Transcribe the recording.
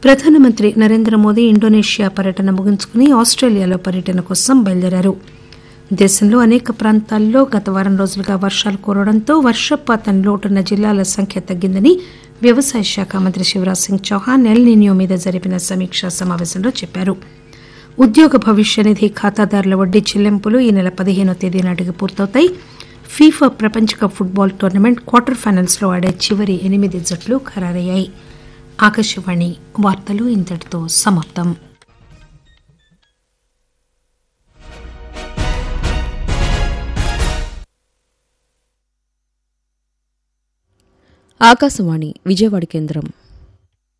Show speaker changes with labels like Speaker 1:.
Speaker 1: ప్రధానమంత్రి నరేంద్ర మోదీ ఇండోనేషియా పర్యటన ముగించుకుని ఆస్టేలియాలో పర్యటన కోసం బయలుదేరారు దేశంలో అనేక ప్రాంతాల్లో గత వారం రోజులుగా వర్షాలు కురవడంతో వర్షపాతం లోటున్న జిల్లాల సంఖ్య తగ్గిందని వ్యవసాయ శాఖ మంత్రి శివరాజ్ సింగ్ చౌహాన్ ఎల్ నినియో మీద జరిపిన సమీక్షా సమావేశంలో చెప్పారు ఉద్యోగ భవిష్య నిధి ఖాతాదారుల వడ్డీ చెల్లింపులు ఈ నెల పదిహేనో తేదీ నాటికి పూర్తవుతాయి ఫీఫా ప్రపంచ cup football tournament quarter finals లో ఆడే చివరి ఎనిమిది జట్లు ఖరారయ్యాయి ఆకాశవాణి వార్తలు ఇంతటితో సమాప్తం
Speaker 2: ఆకాశవాణి విజయవాడ కేంద్రం